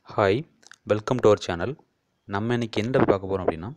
hi welcome to our channel நம்ம இன்றைக்கி என்ன பார்க்க போகிறோம் அப்படின்னா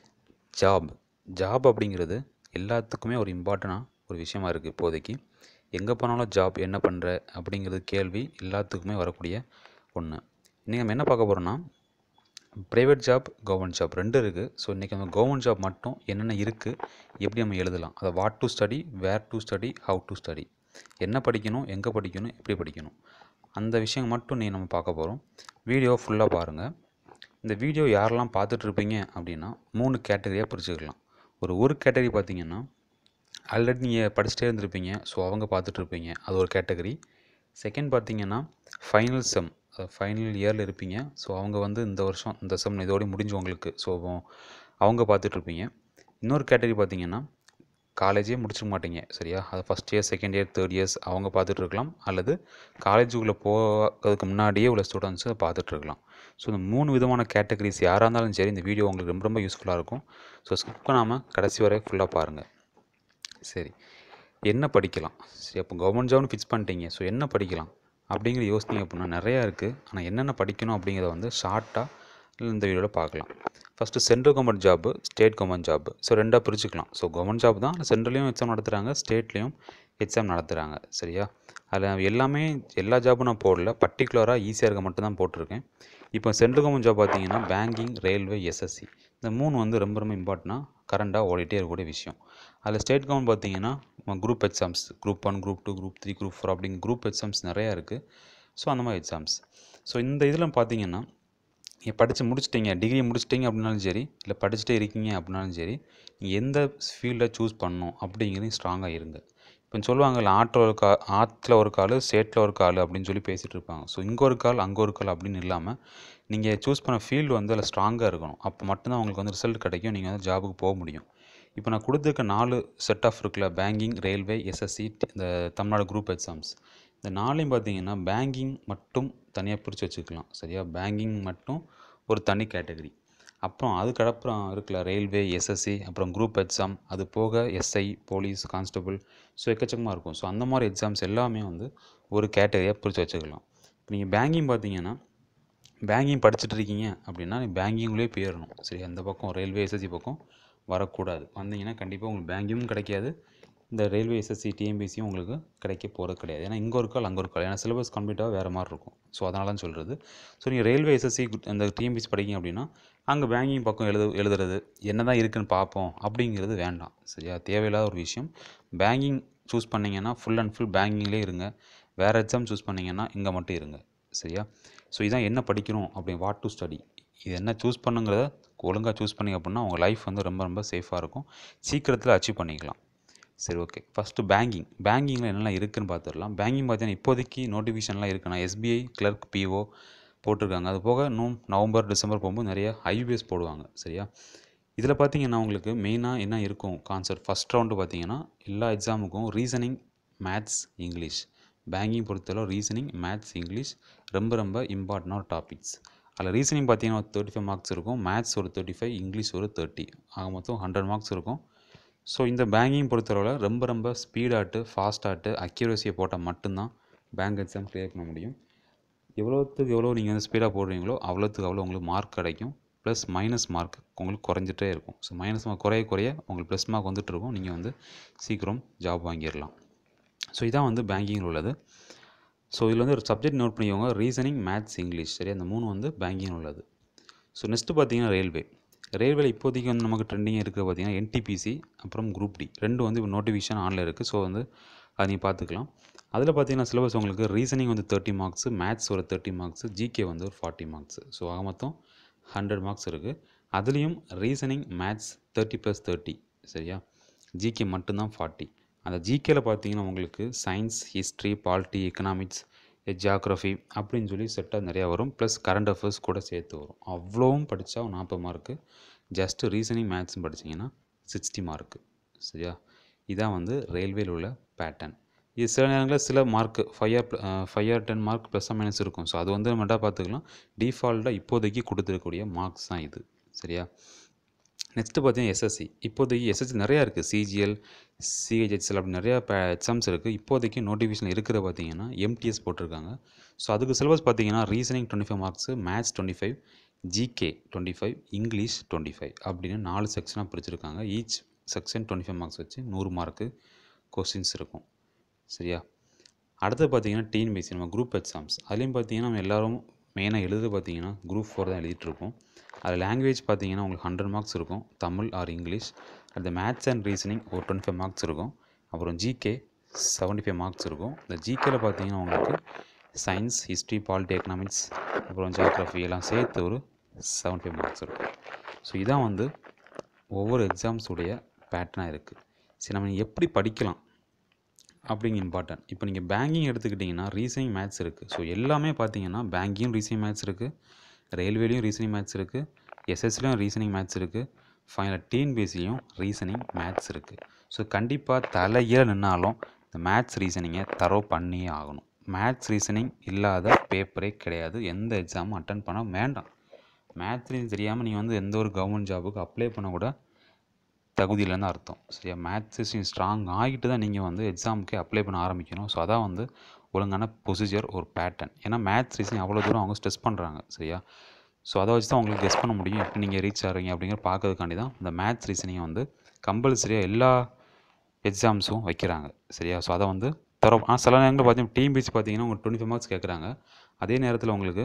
ஜாப் ஜாப் அப்படிங்கிறது எல்லாத்துக்குமே ஒரு இம்பார்ட்டண்டான ஒரு விஷயமா இருக்குது இப்போதைக்கு எங்கே போனாலும் ஜாப் என்ன பண்ணுற அப்படிங்கிறது கேள்வி எல்லாத்துக்குமே வரக்கூடிய ஒன்று இன்றைக்கி நம்ம என்ன பார்க்க போகிறோம்னா ப்ரைவேட் ஜாப் கவர்மெண்ட் ஜாப் ரெண்டு இருக்குது ஸோ இன்றைக்கி நம்ம கவர்மெண்ட் ஜாப் மட்டும் என்னென்ன இருக்குது எப்படி நம்ம எழுதலாம் அதை what to study where to study how to study என்ன படிக்கணும் எங்கே படிக்கணும் எப்படி படிக்கணும் அந்த விஷயம் மட்டும் நீ நம்ம பார்க்க போகிறோம் வீடியோ ஃபுல்லாக பாருங்கள் இந்த வீடியோ யாரெல்லாம் பார்த்துட்டு இருப்பீங்க அப்படின்னா மூணு கேட்டகரியாக பிரிச்சுக்கலாம் ஒரு ஒரு கேட்டகரி பார்த்தீங்கன்னா ஆல்ரெடி நீங்கள் படிச்சுட்டே இருந்திருப்பீங்க ஸோ அவங்க பார்த்துட்டு இருப்பீங்க அது ஒரு கேட்டகரி செகண்ட் பார்த்தீங்கன்னா ஃபைனல் செம் ஃபைனல் இயரில் இருப்பீங்க ஸோ அவங்க வந்து இந்த வருஷம் இந்த செம் இதோடய முடிஞ்சு உங்களுக்கு ஸோ அவங்க பார்த்துட்டு இருப்பீங்க இன்னொரு கேட்டகரி பார்த்தீங்கன்னா காலேஜே முடிச்சிருக்க மாட்டீங்க சரியா அது first year second year third years அவங்க பார்த்துட்டு இருக்கலாம் அல்லது காலேஜுக்குள்ளே போகிறதுக்கு முன்னாடியே உள்ள ஸ்டூடெண்ட்ஸ் அதை பார்த்துட்டு இருக்கலாம் ஸோ இந்த மூணு விதமான கேட்டகரிஸ் யாராக இருந்தாலும் சரி இந்த வீடியோ உங்களுக்கு ரொம்ப ரொம்ப யூஸ்ஃபுல்லாக இருக்கும் ஸோ ஸ்கிப் பண்ணாமல் கடைசி வரை ஃபுல்லாக பாருங்கள் சரி என்ன படிக்கலாம் சரி அப்போ கவர்மெண்ட் ஜாப்னு ஃபிக்ஸ் பண்ணிட்டீங்க ஸோ என்ன படிக்கலாம் அப்படிங்கிற யோசித்தீங்க அப்படின்னா நிறையா இருக்குது ஆனால் என்னென்ன படிக்கணும் அப்படிங்கிறத வந்து ஷார்ட்டாக இந்த வீடியோவில் பார்க்கலாம் first central government job state government job so ரெண்டாக பிரிச்சுக்கலாம் ஸோ கவர்மெண்ட் ஜாப் தான் சென்ட்ரலையும் எக்ஸாம் நடத்துகிறாங்க ஸ்டேட்லேயும் எக்ஸாம் நடத்துகிறாங்க சரியா அதில் எல்லாமே எல்லா ஜாப்பும் நான் போடல பர்டிகுலராக ஈஸியாக இருக்க மட்டும் தான் போட்டிருக்கேன் இப்போ சென்ட்ரல் கவர்மெண்ட் ஜாப் பார்த்தீங்கன்னா பேங்கிங் ரயில்வே எஸ்எஸ்சி இந்த மூணு வந்து ரொம்ப ரொம்ப இம்பார்ட்டனாக கரண்டாக ஓடிட்டே இருக்கக்கூடிய விஷயம் அதில் ஸ்டேட் கவர்மெண்ட் பார்த்தீங்கன்னா group exams group one group two group three group four அப்படிங்க குரூப் எக்ஸாம்ஸ் நிறையா இருக்குது ஸோ அந்த மாதிரி எக்ஸாம்ஸ் ஸோ இந்த இதில் பார்த்தீங்கன்னா நீங்கள் படித்து முடிச்சிட்டிங்க டிகிரி முடிச்சிட்டிங்க அப்படின்னாலும் சரி இல்லை படிச்சுட்டே இருக்கீங்க அப்படின்னாலும் சரி நீங்கள் எந்த ஃபீல்டை சூஸ் பண்ணணும் அப்படிங்கிறது ஸ்ட்ராங்காக இருங்க இப்போ சொல்லுவாங்கல்ல ஆட்டோ ஒரு கா ஆற்றுல ஒரு கால் ஸ்டேட்டில் ஒரு கால் அப்படின்னு சொல்லி பேசிகிட்டு இருப்பாங்க ஸோ இங்கே ஒரு கால் அங்கே ஒரு கால் அப்படின்னு இல்லாமல் நீங்கள் சூஸ் பண்ண ஃபீல்டு வந்து அதில் ஸ்ட்ராங்காக இருக்கணும் அப்போ மட்டும்தான் உங்களுக்கு வந்து ரிசல்ட் கிடைக்கும் நீங்கள் வந்து ஜாபுக்கு போக முடியும் இப்போ நான் கொடுத்துருக்க நாலு செட் ஆஃப் இருக்குல்ல பேங்கிங் ரயில்வே எஸ்எஸ்சி இந்த தமிழ்நாடு குரூப் எக்ஸாம்ஸ் இந்த நாளையும் பார்த்தீங்கன்னா பேங்கிங் மட்டும் தனியாக பிரித்து வச்சுக்கலாம் சரியா பேங்கிங் மட்டும் ஒரு தனி கேட்டகரி அப்புறம் அதுக்கப்புறம் இருக்குல்ல ரயில்வே எஸ்எஸ்சி அப்புறம் குரூப் எக்ஸாம் அது போக எஸ்ஐ போலீஸ் கான்ஸ்டபுள் ஸோ எக்கச்சக்கமாக இருக்கும் ஸோ அந்த மாதிரி எக்ஸாம்ஸ் எல்லாமே வந்து ஒரு கேட்டகரியாக பிரித்து வச்சுக்கலாம் நீங்கள் பேங்கிங் பார்த்தீங்கன்னா பேங்கிங் படிச்சுட்டு இருக்கீங்க அப்படின்னா நீ பேங்கிங்லேயே போயிடணும் சரி அந்த பக்கம் ரயில்வே எஸ்எஸ்சி பக்கம் வரக்கூடாது வந்தீங்கன்னா கண்டிப்பாக உங்களுக்கு பேங்கிங்கும் கிடைக்காது இந்த ரயில்வே எஸ்எஸ்சி டிஎம்பிசியும் உங்களுக்கு கிடைக்க போகிறது கிடையாது ஏன்னா இங்கே ஒரு கால் அங்கே ஒரு கால் ஏன்னா சிலபஸ் கம்ப்ளீட்டாக வேறு மாதிரி இருக்கும் ஸோ அதனால தான் சொல்கிறது ஸோ நீங்கள் ரயில்வே எஸ்எஸ்சி அந்த டிஎம்பிசி படிக்கிங்க அப்படின்னா அங்கே பேங்கிங் பக்கம் எழுது எழுதுறது என்ன தான் இருக்குன்னு பார்ப்போம் அப்படிங்கிறது வேண்டாம் சரியா தேவையில்லாத ஒரு விஷயம் பேங்கிங் சூஸ் பண்ணிங்கன்னா ஃபுல் அண்ட் ஃபுல் பேங்கிங்லேயே இருங்க வேறு எக்ஸாம் சூஸ் பண்ணிங்கன்னா இங்கே மட்டும் இருங்க சரியா ஸோ இதான் என்ன படிக்கணும் அப்படி வாட் டு ஸ்டடி இது என்ன சூஸ் பண்ணுங்கிறத ஒழுங்காக சூஸ் பண்ணிங்க அப்படின்னா உங்கள் லைஃப் வந்து ரொம்ப ரொம்ப சேஃபாக இருக்கும் சீக்கிரத்தில் அச்சீவ் பண்ணிக்கலாம் சரி ஓகே ஃபஸ்ட்டு பேங்கிங் பேங்கிங்கில் என்னெல்லாம் இருக்குதுன்னு பார்த்துடலாம் பேங்கிங் பார்த்தீங்கன்னா இப்போதைக்கு நோட்டிஃபிகேஷன்லாம் இருக்குண்ணா எஸ்பிஐ கிளர்க் பிஓ போட்டிருக்காங்க அது போக இன்னும் நவம்பர் டிசம்பர் போகும்போது நிறைய ஐபிஎஸ் போடுவாங்க சரியா இதில் பார்த்தீங்கன்னா உங்களுக்கு மெயினாக என்ன இருக்கும் கான்செப்ட் ஃபஸ்ட் ரவுண்டு பார்த்தீங்கன்னா எல்லா எக்ஸாமுக்கும் ரீசனிங் மேத்ஸ் இங்கிலீஷ் பேங்கிங் பொறுத்தளவு ரீசனிங் மேத்ஸ் இங்கிலீஷ் ரொம்ப ரொம்ப இம்பார்ட்டண்டான ஒரு டாபிக்ஸ் அதில் ரீசனிங் பார்த்தீங்கன்னா ஒரு தேர்ட்டி ஃபைவ் மார்க்ஸ் இருக்கும் மேத்ஸ் ஒரு தேர்ட்டி ஃபைவ் இங்கிலீஷ் ஒரு தேர்ட்டி ஆக மொத்தம் ஹண்ட்ரட் மார்க்ஸ் இருக்கும் ஸோ இந்த பேங்கிங் பொறுத்தளவில் ரொம்ப ரொம்ப ஸ்பீடாட்டு ஃபாஸ்ட்டாட்டு அக்யூரஸியை போட்டால் மட்டும்தான் பேங்க் எக்ஸாம் கிளியர் பண்ண முடியும் எவ்வளோத்துக்கு எவ்வளோ நீங்கள் வந்து ஸ்பீடாக போடுறீங்களோ அவ்வளோத்துக்கு அவ்வளோ உங்களுக்கு மார்க் கிடைக்கும் ப்ளஸ் மைனஸ் மார்க் உங்களுக்கு குறைஞ்சிட்டே இருக்கும் ஸோ மைனஸ் மார்க் குறைய குறைய உங்களுக்கு ப்ளஸ் மார்க் வந்துட்டு இருக்கும் நீங்கள் வந்து சீக்கிரம் ஜாப் வாங்கிடலாம் ஸோ இதான் வந்து பேங்கிங்கில் உள்ளது ஸோ இதில் வந்து ஒரு சப்ஜெக்ட் நோட் பண்ணிக்கோங்க ரீசனிங் மேத்ஸ் இங்கிலீஷ் சரி அந்த மூணு வந்து பேங்கிங் உள்ளது ஸோ நெக்ஸ்ட்டு பார்த்தீங்கன்னா ரயில்வே ரயில்வேல இப்போதைக்கு வந்து நமக்கு ட்ரெண்டிங் இருக்குது பார்த்தீங்கன்னா என்டிபிசி அப்புறம் குரூப் டி ரெண்டு வந்து இப்போ நோட்டிஃபிகேஷன் ஆனில் இருக்குது ஸோ வந்து அதை நீங்கள் பார்த்துக்கலாம் அதில் பார்த்தீங்கன்னா சிலபஸ் உங்களுக்கு ரீசனிங் வந்து தேர்ட்டி மார்க்ஸ் மேத்ஸ் ஒரு தேர்ட்டி மார்க்ஸ் ஜிகே வந்து ஒரு ஃபார்ட்டி மார்க்ஸ் ஸோ ஆக மொத்தம் ஹண்ட்ரட் மார்க்ஸ் இருக்குது அதுலேயும் reasoning maths thirty plus thirty சரியா ஜிகே மட்டும்தான் ஃபார்ட்டி அந்த ஜிகேல பார்த்தீங்கன்னா உங்களுக்கு science history polity economics geography அப்படின்னு சொல்லி செட்டாக நிறையா வரும் ப்ளஸ் கரண்ட் அஃபேர்ஸ் கூட சேர்த்து வரும் அவ்வளோவும் படித்தா நாற்பது மார்க்கு ஜஸ்ட்டு ரீசனிங் மேத்ஸும் படிச்சிங்கன்னா சிக்ஸ்டி மார்க்கு சரியா இதான் வந்து ரயில்வேல உள்ள பேட்டர்ன் இது சில நேரங்களில் சில mark five or five or ten mark plus minus இருக்கும் ஸோ அது வந்து நம்ம என்ன பார்த்துக்கலாம் டிஃபால்ட்டாக இப்போதைக்கு கொடுத்துருக்கக்கூடிய மார்க்ஸ் தான் இது சரியா நெக்ஸ்ட்டு பார்த்தீங்கன்னா எஸ்எஸ்சி இப்போதைக்கு எஸ்எஸ்சி நிறையா இருக்குது சிஜிஎல் சிஹெச்எல் அப்படி நிறையா எக்ஸாம்ஸ் இருக்குது இப்போதைக்கு நோட்டிஃபிகேஷன் இருக்கிற பார்த்தீங்கன்னா எம்டிஎஸ் போட்டிருக்காங்க ஸோ அதுக்கு சிலபஸ் பார்த்தீங்கன்னா reasoning twenty five marks maths twenty five GK twenty five English twenty five அப்படின்னு நாலு செக்ஷனாக பிரிச்சிருக்காங்க each section twenty five marks வச்சு நூறு மார்க்கு கொஸ்டின்ஸ் இருக்கும் சரியா அடுத்து பார்த்தீங்கன்னா டிஎன்பிசி நம்ம குரூப் எக்ஸாம்ஸ் அதுலேயும் பார்த்தீங்கன்னா நம்ம எல்லோரும் மெயினாக எழுது பார்த்தீங்கன்னா குரூப் ஃபோர் தான் எழுதிட்டு இருக்கோம் அது லாங்குவேஜ் பார்த்தீங்கன்னா உங்களுக்கு ஹண்ட்ரட் மார்க்ஸ் இருக்கும் தமிழ் ஆர் இங்கிலீஷ் அடுத்து மேத்ஸ் அண்ட் ரீசனிங் ஒரு டுவெண்ட்டி ஃபைவ் மார்க்ஸ் இருக்கும் அப்புறம் ஜிகே செவன்ட்டி ஃபைவ் மார்க்ஸ் இருக்கும் இந்த ஜிகேல பார்த்தீங்கன்னா உங்களுக்கு சயின்ஸ் ஹிஸ்ட்ரி பாலிட்டி எக்கனாமிக்ஸ் அப்புறம் ஜியோக்ரஃபி எல்லாம் சேர்த்து ஒரு செவன்ட்டி ஃபைவ் மார்க்ஸ் இருக்கும் ஸோ இதான் வந்து ஒவ்வொரு எக்ஸாம்ஸுடைய பேட்டர்னாக இருக்குது சரி நம்ம எப்படி படிக்கலாம் அப்படிங்க இம்பார்ட்டன்ட் இப்போ நீங்கள் பேங்கிங் எடுத்துக்கிட்டிங்கன்னா ரீசனிங் மேத்ஸ் இருக்குது ஸோ எல்லாமே பார்த்தீங்கன்னா பேங்கிங் ரீசனிங் மேத்ஸ் இருக்குது ரயில்வேலையும் ரீசனிங் மேத்ஸ் இருக்குது எஸ்எஸ்லையும் ரீசனிங் மேத்ஸ் இருக்குது ஃபைனல் டிஎன்பிஎஸ்சிலையும் ரீசனிங் மேத்ஸ் இருக்குது ஸோ கண்டிப்பாக தலையில நின்னாலும் இந்த மேத்ஸ் ரீசனிங்கை தரோ பண்ணியே ஆகணும் மேத்ஸ் ரீசனிங் இல்லாத பேப்பரே கிடையாது எந்த எக்ஸாமும் அட்டன் பண்ண வேண்டாம் மேத்ஸ் ரீசன் தெரியாமல் நீங்கள் வந்து எந்த ஒரு கவர்மெண்ட் ஜாபுக்கு அப்ளை பண்ண கூட தகுதியிலேருந்து அர்த்தம் சரியா மேத்ஸ் ரீசனிங் ஸ்ட்ராங் ஆகிட்டு தான் நீங்கள் வந்து எக்ஸாமுக்கே அப்ளை பண்ண ஆரம்பிக்கணும் ஸோ அதான் வந்து ஒழுங்கான ப்ரொசீஜர் ஒரு பேட்டர்ன் ஏன்னா மேத்ஸ் ரீசனிங் அவ்வளோ தூரம் அவங்க ஸ்ட்ரெஸ் பண்ணுறாங்க சரியா ஸோ அதை வச்சு தான் உங்களுக்கு கெஸ் பண்ண முடியும் எப்படி நீங்கள் ரீச் ஆகிறீங்க அப்படிங்கிற பார்க்கறதுக்காண்டி தான் இந்த மேத்ஸ் ரீசனிங்கை வந்து கம்பல்சரியாக எல்லா எக்ஸாம்ஸும் வைக்கிறாங்க சரியா ஸோ அதை வந்து தர ஆனால் சில நேரங்களில் பார்த்தீங்கன்னா டிஎம்பிசி பார்த்தீங்கன்னா உங்களுக்கு டுவெண்ட்டி ஃபைவ் மார்க்ஸ் கேட்குறாங்க அதே நேரத்தில் உங்களுக்கு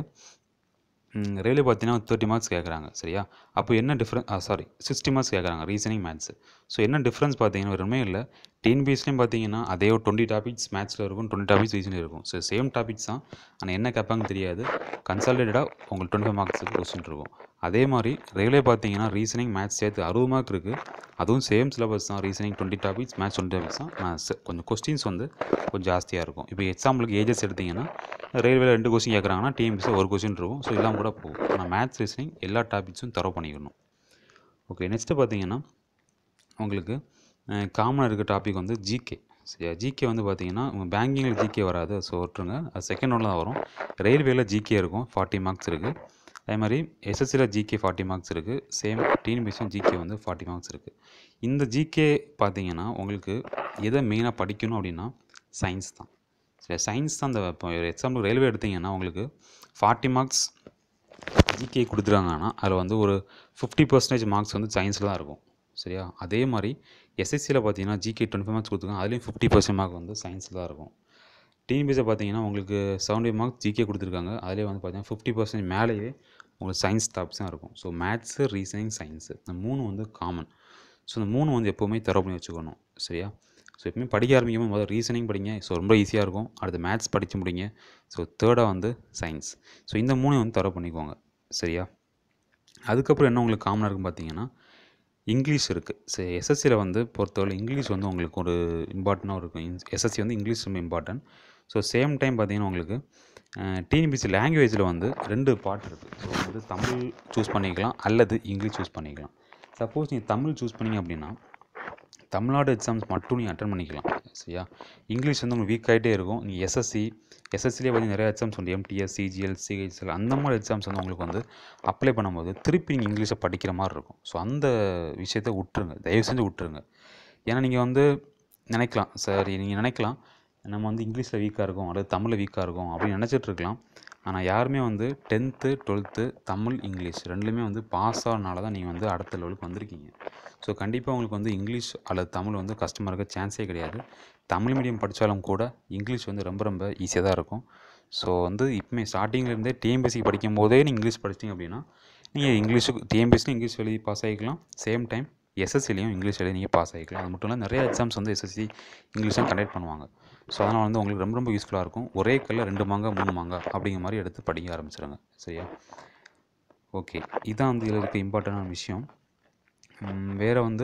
ரயில்வே பார்த்தீங்கன்னா தேர்ட்டி மார்க்ஸ் கேட்குறாங்க சரியா அப்போ என்ன டிஃப்ரெண்ட் சாரி சிக்ஸ்டி மார்க்ஸ் கேட்குறாங்க ரீசனிங் மேத்ஸ் ஸோ என்ன டிஃப்ரென்ஸ் பார்த்தீங்கன்னா வேறுமே இல்லை டிஎன்பிஎஸ்லேயும் பார்த்தீங்கன்னா அதே ஒரு டுவெண்ட்டி டாபிக்ஸ் மேத்ஸில் இருக்கும் டுவெண்ட்டி டாபிக்ஸ் ரீசனில் இருக்கும் ஸோ சேம் டாபிக்ஸ் தான் ஆனால் என்ன கேட்பாங்க தெரியாது கன்சல்டேட்டடாக உங்களுக்கு டுவெண்ட்டி ஃபைவ் மார்க்ஸுக்கு கொஸ்டின் இருக்கும் அதே மாதிரி ரயில்வே பார்த்தீங்கன்னா ரீசனிங் மேத்ஸ் சேர்த்து அறுபது மார்க் இருக்குது அதுவும் சேம் சிலபஸ் தான் reasoning twenty topics maths twenty topics தான் ஆனால் se- கொஞ்சம் கொஸ்டின்ஸ் வந்து கொஞ்சம் ஜாஸ்தியாக இருக்கும் இப்போ எக்ஸாம்பிளுக்கு ஏஜஸ் எடுத்தீங்கன்னா ரயில்வேல ரெண்டு கொஸ்டின் கேட்குறாங்கன்னா டிஎம்பிசி ஒரு கொஸ்டின் இருக்கும் ஸோ எல்லாம் கூட போகும் ஆனால் மேத்ஸ் ரீசனிங் எல்லா டாபிக்ஸும் தரவு பண்ணிக்கணும் ஓகே நெக்ஸ்ட்டு பார்த்தீங்கன்னா உங்களுக்கு காமனாக இருக்க டாபிக் வந்து ஜிகே சரியா ஜிகே வந்து பார்த்தீங்கன்னா உங்கள் பேங்கிங்கில் ஜிகே வராது ஸோ விட்டுருங்க அது செகண்ட் ஒன்ல தான் வரும் ரயில்வேல ஜிகே இருக்கும் ஃபார்ட்டி மார்க்ஸ் இருக்குது அதே மாதிரி எஸ்எஸ்சியில் ஜிகே ஃபார்ட்டி மார்க்ஸ் இருக்குது சேம் டிஎன்பிசியும் ஜிகே வந்து ஃபார்ட்டி மார்க்ஸ் இருக்குது இந்த ஜிகே பார்த்தீங்கன்னா உங்களுக்கு எதை மெயினாக படிக்கணும் அப்படின்னா சயின்ஸ் தான் சரி சயின்ஸ் தான் இந்த இப்போ எக்ஸாம்பிள் ரயில்வே எடுத்தீங்கன்னா உங்களுக்கு ஃபார்ட்டி மார்க்ஸ் ஜிகே கொடுத்துருக்காங்கன்னா அதில் வந்து ஒரு ஃபிஃப்டி பர்சன்டேஜ் மார்க்ஸ் வந்து சயின்ஸில் தான் இருக்கும் சரியா அதே மாதிரி எஸ்எஸ்சியில் பார்த்தீங்கன்னா ஜிகே டுவெண்ட்டி ஃபைவ் மார்க்ஸ் கொடுத்துருக்காங்க அதுலேயும் ஃபிஃப்டி பர்சன்ட் மார்க் வந்து சயின்ஸில் தான் இருக்கும் டிஎன்பிஎஸ்சில் பார்த்தீங்கன்னா உங்களுக்கு செவன்டி மார்க்ஸ் ஜிகே கொடுத்துருக்காங்க அதிலே வந்து பார்த்தீங்கன்னா ஃபிஃப்டி பர்சன்ட் மேலேயே உங்களுக்கு சயின்ஸ் டாப்ஸ் தான் இருக்கும் ஸோ மேத்ஸு ரீசனிங் சயின்ஸு இந்த மூணு வந்து காமன் ஸோ இந்த மூணு வந்து எப்போவுமே தரவு பண்ணி வச்சுக்கணும் சரியா ஸோ எப்பவுமே படிக்க ஆரம்பிக்கும் போது முதல்ல ரீசனிங் படிங்க ஸோ ரொம்ப ஈஸியாக இருக்கும் அடுத்து மேத்ஸ் படித்து முடிங்க ஸோ தேர்டாக வந்து சயின்ஸ் ஸோ இந்த மூணையும் வந்து தரவு பண்ணிக்கோங்க சரியா அதுக்கப்புறம் என்ன உங்களுக்கு காமனாக இருக்கும் பார்த்தீங்கன்னா இங்கிலீஷ் இருக்குது சரி எஸ்எஸ்சியில் வந்து பொறுத்தவரை இங்கிலீஷ் வந்து உங்களுக்கு ஒரு இம்பார்ட்டண்ட்டாக இருக்கும் எஸ்எஸ்சி வந்து இங்கிலீஷ் ரொம்ப இம்பார்ட்டன்ட் ஸோ சேம் டைம் பார்த்தீங்கன்னா உங்களுக்கு டிஎன்பிசி லாங்குவேஜில் வந்து ரெண்டு பார்ட் இருக்குது ஸோ வந்து தமிழ் சூஸ் பண்ணிக்கலாம் அல்லது இங்கிலீஷ் சூஸ் பண்ணிக்கலாம் சப்போஸ் நீங்கள் தமிழ் சூஸ் பண்ணீங்க அப்படின்னா தமிழ்நாடு எக்ஸாம்ஸ் மட்டும் நீங்கள் அட்டன் பண்ணிக்கலாம் சரியா இங்கிலீஷ் வந்து உங்களுக்கு வீக் ஆகிட்டே இருக்கும் நீங்கள் எஸ்எஸ்சி எஸ்எஸ்சிலே வந்து நிறைய எக்ஸாம்ஸ் உண்டு எம்டிஎஸ் சிஜிஎல் சிஹெச்எல் அந்த மாதிரி எக்ஸாம்ஸ் வந்து உங்களுக்கு வந்து அப்ளை பண்ணும்போது திருப்பி நீங்கள் இங்கிலீஷை படிக்கிற மாதிரி இருக்கும் ஸோ அந்த விஷயத்தை விட்டுருங்க தயவு செஞ்சு விட்டுருங்க ஏன்னா நீங்கள் வந்து நினைக்கலாம் சரி நீங்கள் நினைக்கலாம் நம்ம வந்து இங்கிலீஷில் வீக்காக இருக்கும் அல்லது தமிழில் வீக்காக இருக்கும் அப்படின்னு நினச்சிட்டு இருக்கலாம் ஆனால் யாருமே வந்து டென்த்து டுவெல்த்து தமிழ் இங்கிலீஷ் ரெண்டுலேயுமே வந்து பாஸ் ஆனனால தான் நீங்கள் வந்து அடுத்த லெவலுக்கு வந்திருக்கீங்க ஸோ கண்டிப்பாக உங்களுக்கு வந்து இங்கிலீஷ் அல்லது தமிழ் வந்து கஷ்டமாக இருக்க சான்ஸே கிடையாது தமிழ் மீடியம் படித்தாலும் கூட இங்கிலீஷ் வந்து ரொம்ப ரொம்ப ஈஸியாக தான் இருக்கும் ஸோ வந்து இப்போமே ஸ்டார்டிங்லேருந்தே டிஎம்பிஎஸ்சி படிக்கும் போதே நீங்கள் இங்கிலீஷ் படிச்சிங்க அப்படின்னா நீங்கள் இங்கிலீஷுக்கு டிஎம்பிஎஸ்சியும் இங்கிலீஷ் எழுதி பாஸ் ஆகிக்கலாம் சேம் டைம் எஸ்எஸ்சிலையும் இங்கிலீஷ் எழுதி நீங்கள் பாஸ் ஆகிக்கலாம் அது மட்டும் இல்லை நிறைய எக்ஸாம்ஸ் வந்து எஸ்எஸ்சி இங்கிலீஷும் கண்டக்ட் பண்ணுவாங்க ஸோ அதனால் வந்து உங்களுக்கு ரொம்ப ரொம்ப யூஸ்ஃபுல்லாக இருக்கும் ஒரே கல்ல ரெண்டு மாங்கா மூணு மாங்கா அப்படிங்கிற மாதிரி எடுத்து படிக்க ஆரம்பிச்சிடுங்க சரியா ஓகே இதான் வந்து இதில் இருக்க இம்பார்ட்டண்டான விஷயம் ம், வேற வந்து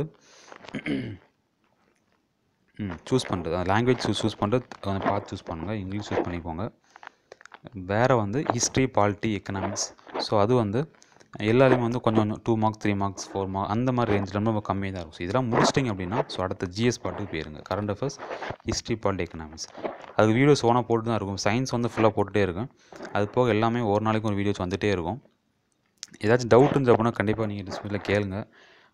சூஸ் பண்ணுறது அந்த லாங்குவேஜ் சூஸ் சூஸ் பண்ணுறது கொஞ்சம் பார்த்து சூஸ் பண்ணுங்கள் இங்கிலீஷ் சூஸ் பண்ணிக்கோங்க வேறு வந்து ஹிஸ்ட்ரி பாலிட்டி எக்கனாமிக்ஸ் ஸோ அது வந்து எல்லாருமே வந்து கொஞ்சம் கொஞ்சம் two marks three marks four mark அந்த மாதிரி ரேஞ்சில் ரொம்ப கம்மியாக தான் இருக்கும் ஸோ இதெல்லாம் முடிச்சிட்டிங்க அப்படின்னா ஸோ அடுத்த ஜிஎஸ் பாட்டுக்கு போயிருங்க current affairs history polity economics அதுக்கு வீடியோஸ் ஓனாக போட்டு தான் இருக்கும் சயின்ஸ் வந்து ஃபுல்லாக போட்டுகிட்டே இருக்கும் அது போக எல்லாமே ஒரு நாளைக்கு ஒரு வீடியோஸ் வந்துகிட்டே இருக்கும் ஏதாச்சும் டவுட் இருந்துச்சு அப்படின்னா கண்டிப்பாக நீங்கள் டிஸ்பிளேல கேளுங்க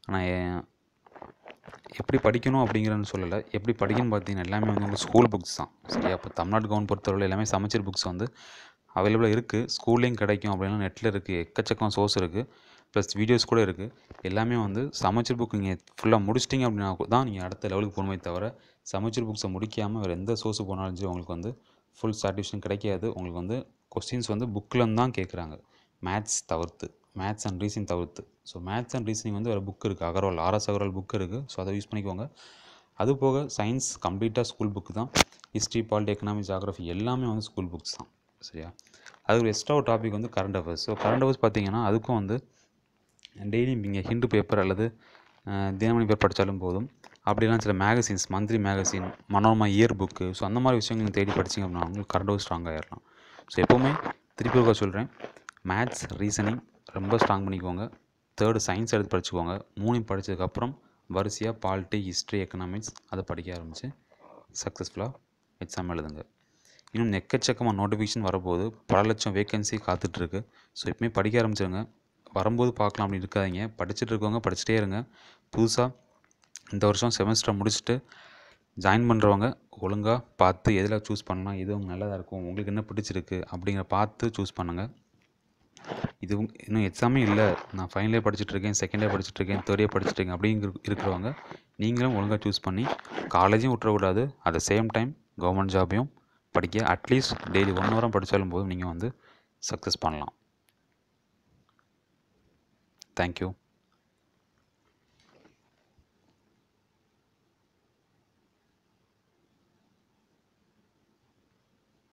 ஆனால் எப்படி படிக்கணும் அப்படிங்கிறன்னு சொல்லலை எப்படி படிக்கணும்னு பார்த்தீங்கன்னா எல்லாமே வந்து உங்களுக்கு ஸ்கூல் புக்ஸ் தான் சரியா இப்போ தமிழ்நாடு கவர்மெண்ட் பொறுத்தவரை எல்லாமே சமச்சீர் புக்ஸ் வந்து அவைலபிளாக இருக்குது ஸ்கூல்லேயும் கிடைக்கும் அப்படின்னா நெட்டில் இருக்குது எக்கச்சக்கம் சோர்ஸ் இருக்குது ப்ளஸ் வீடியோஸ் கூட இருக்குது எல்லாமே வந்து சமச்சீர் புக் நீங்கள் ஃபுல்லாக முடிச்சிட்டிங்க அப்படின்னா தான் நீங்கள் அடுத்த லெவலுக்கு போகணுமே தவிர சமச்சீர் புக்ஸை முடிக்காமல் வேறு எந்த சோர்ஸு போனாலும் சரி உங்களுக்கு வந்து ஃபுல் சாட்டிஸ்ஃபேக்ஷன் கிடைக்காது உங்களுக்கு வந்து கொஸ்டின்ஸ் வந்து புக்கில் தான் கேட்குறாங்க மேத்ஸ் தவிர்த்து மேத்ஸ் அண்ட் ரீசனிங் தவிர்த்து ஸோ மேத்ஸ் அண்ட் ரீசனிங் வந்து வேறு புக் இருக்குது அகர்வால் ஆர்எஸ் அகர்வால் புக் இருக்குது ஸோ அதை யூஸ் பண்ணிக்கோங்க அது போக சயின்ஸ் கம்ப்ளீட்டாக ஸ்கூல் புக்கு தான் ஹிஸ்ட்ரி பாலிட்டி எக்கனாமிக்ஸ் ஜாகிரஃபி எல்லாமே வந்து ஸ்கூல் புக்ஸ் தான் சரியா அது ஒரு எக்ஸ்ட்ரா ஒரு டாபிக் வந்து current affairs so current affairs பார்த்தீங்கன்னா அதுக்கும் வந்து டெய்லி நீங்கள் ஹிண்டு பேப்பர் அல்லது தினமணி பேப்பர் படித்தாலும் போதும் அப்படிலாம் சில magazines monthly magazine Manorama year book so அந்த மாதிரி விஷயங்கள் நீங்கள் தேடி படிச்சிங்க அப்படின்னா உங்களுக்கு கரண்ட் அஃபேர்ஸ் ஸ்ட்ராங் ஆகிடலாம் ஸோ எப்போவுமே திருப்பி ஒருக்கா சொல்கிறேன் மேத்ஸ் ரீசனிங் ரொம்ப ஸ்ட்ராங் பண்ணிக்கோங்க தேர்டு சயின்ஸ் எடுத்து படிச்சுக்கோங்க மூணையும் படித்ததுக்கப்புறம் வரிசையாக பாலிட்டி ஹிஸ்ட்ரி எக்கனாமிக்ஸ் அதை படிக்க ஆரம்பித்து சக்ஸஸ்ஃபுல்லாக எக்ஸாம் எழுதுங்க இன்னும் எக்கச்சக்கமாக நோட்டிஃபிகேஷன் வரப்போகுது பல லட்சம் வேகன்சி காத்துட்ருக்கு ஸோ எப்பவுமே படிக்க ஆரம்பிச்சிருங்க வரும்போது பார்க்கலாம் அப்படின்னு இருக்காதீங்க படிச்சுட்டு இருக்கவங்க படிச்சுட்டே இருங்க புதுசாக இந்த வருஷம் செமஸ்டரை முடிச்சுட்டு ஜாயின் பண்ணுறவங்க ஒழுங்காக பார்த்து எதில் சூஸ் பண்ணலாம் எது உங்களுக்கு நல்லதாக இருக்கும் உங்களுக்கு என்ன பிடிச்சிருக்கு அப்படிங்கிற பார்த்து சூஸ் பண்ணுங்கள் இது உங்க- இன்னும் எக்ஸாமே இல்லை நான் ஃபைனல் இயர் படிச்சுட்டு இருக்கேன் செகண்ட் இயர் படிச்சுட்டு இருக்கேன் தேர்ட் இயர் படிச்சுட்டு இருக்கேன் அப்படிங்கிற இருக்கிறவங்க நீங்களும் ஒழுங்காக சூஸ் பண்ணி காலேஜும் விட்டுறக்கூடாது at the same time government ஜாபையும் படிக்க அட்லீஸ்ட் டெய்லி ஒன் ஹவரம் படித்தாலும் போதும் நீங்கள் வந்து சக்ஸஸ் பண்ணலாம் தேங்க்யூ